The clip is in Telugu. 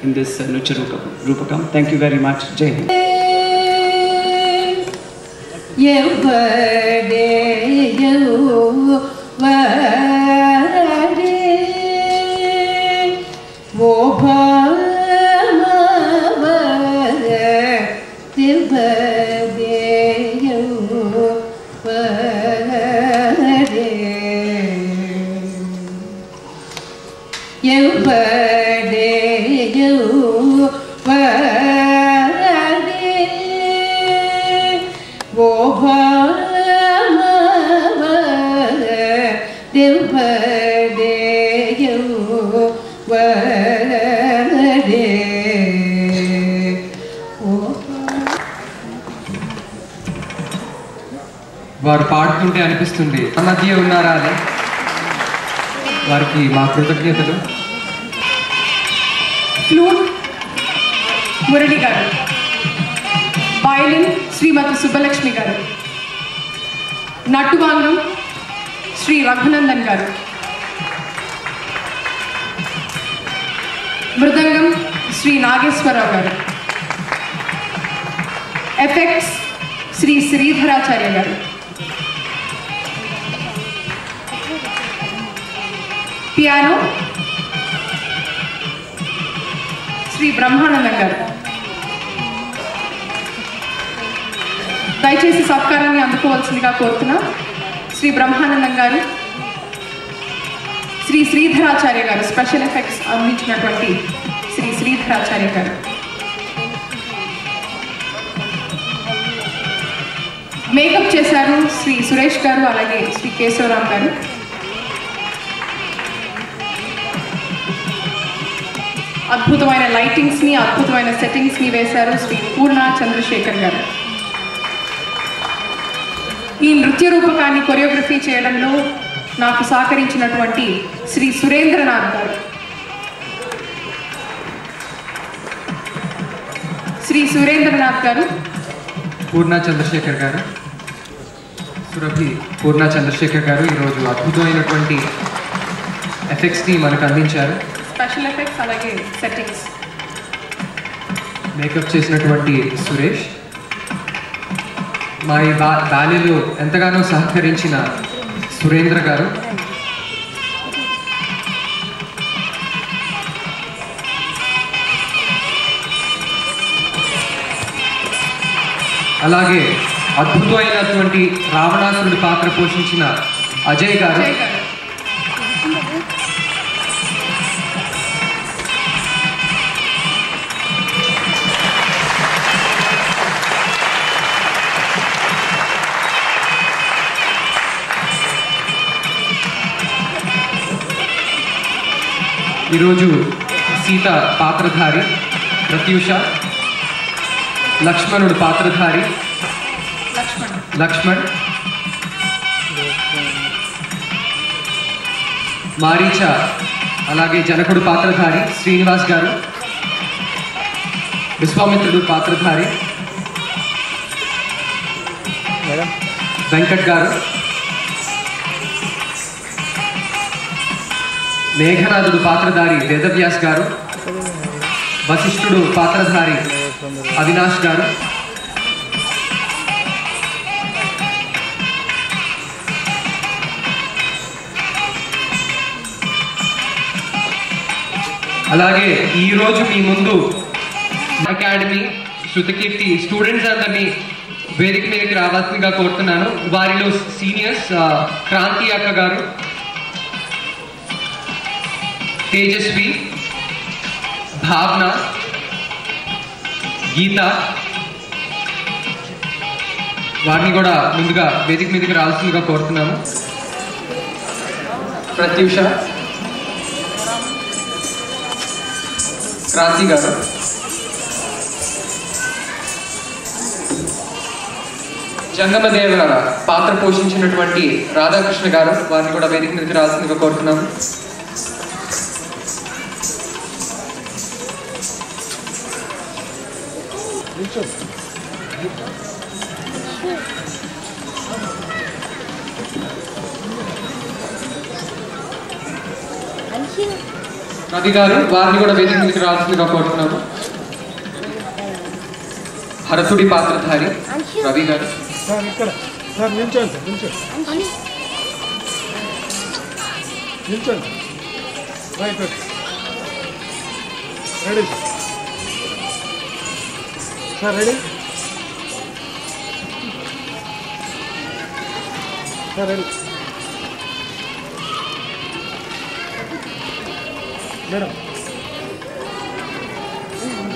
in this uh, Nurture Rupakam. Rupakam. Thank you very much. Jai Hind. వారు పాడుతుంటే అనిపిస్తుంది ఆ మధ్య ఉన్నారా అని వారికి మా కృతజ్ఞతలు ఫ్లూట్ మురళి గారు వయలిన్ శ్రీమతి సుబ్బలక్ష్మి గారు నట్టువాంగం శ్రీ రఘునందన్ గారు మృదంగం శ్రీ నాగేశ్వరరావు గారు ఎఫెక్ట్స్ శ్రీ శ్రీధరాచార్య గారు పియానో శ్రీ బ్రహ్మానందం గారు దయచేసి సత్కారాన్ని అందుకోవాల్సిందిగా కోరుతున్నా శ్రీ బ్రహ్మానందం గారు శ్రీ శ్రీధరాచార్య గారు స్పెషల్ ఎఫెక్ట్స్ అందించినటువంటి శ్రీ శ్రీధరాచార్య గారు మేకప్ చేశారు శ్రీ సురేష్ గారు అలాగే శ్రీ కేశవరావు గారు అద్భుతమైన లైటింగ్స్ ని అద్భుతమైన సెట్టింగ్స్ ని వేశారు శ్రీ పూర్ణ చంద్రశేఖర్ గారు ఈ నృత్య రూపకాన్ని కొరియోగ్రఫీ చేయడంలో నాకు సహకరించినటువంటి శ్రీ సురేంద్రనాథ్ గారు శ్రీ సురేంద్రనాథ్ గారు పూర్ణ చంద్రశేఖర్ గారు సురభి పూర్ణ చంద్రశేఖర్ గారు ఈరోజు అద్భుతమైనటువంటి ఎఫెక్ట్స్ని మనకు అందించారు స్పెషల్ ఎఫెక్ట్స్ అలాగే సెట్టింగ్స్ మేకప్ చేసినటువంటి సురేష్ మా ఈ బా బాల్యలో ఎంతగానో సహకరించిన సురేంద్ర గారు అలాగే అద్భుతమైనటువంటి రావణాసురుడి పాత్ర పోషించిన అజయ్ గారు జయ్ గారు ఈరోజు సీత పాత్రధారి ప్రత్యూష లక్ష్మణుడు పాత్రధారి లక్ష్మణ్ లక్ష్మణ్ మారీచ అలాగే జనకుడు పాత్రధారి శ్రీనివాస్ గారు విశ్వామిత్రుడు పాత్రధారి వెంకట్ గారు మేఘనాథుడు పాత్రధారి వేదవ్యాస్ గారు వశిష్ఠుడు పాత్రధారి అవినాష్ గారు అలాగే ఈరోజు మీ ముందు అకాడమీ శృతకీర్తి స్టూడెంట్స్ అందరినీ వేదిక మీదకి రావాల్సిందిగా కోరుతున్నాను వారిలో సీనియర్స్ ఆ, క్రాంతి అక్క గారు తేజస్వి భావన గీత వారిని కూడా ముందుగా వేదిక మీదకి రావాల్సిందిగా కోరుతున్నాము ప్రత్యూష క్రాంతి గారు జంగమదేవ గారు పాత్ర పోషించినటువంటి రాధాకృష్ణ గారు వారిని కూడా వేదిక మీదకి రావాల్సిందిగా కోరుతున్నాము రవి గారు వారిని కూడా వేదిక మీదకి రావాల్సిందిగా కోరుతున్నాము హరతుడి పాత్రధారి రవి గారు సార్ ఇక్కడ సార్ నిల్చోండి సార్ నిల్చోండి నిల్చోండి right right ready sir ready sir ready madam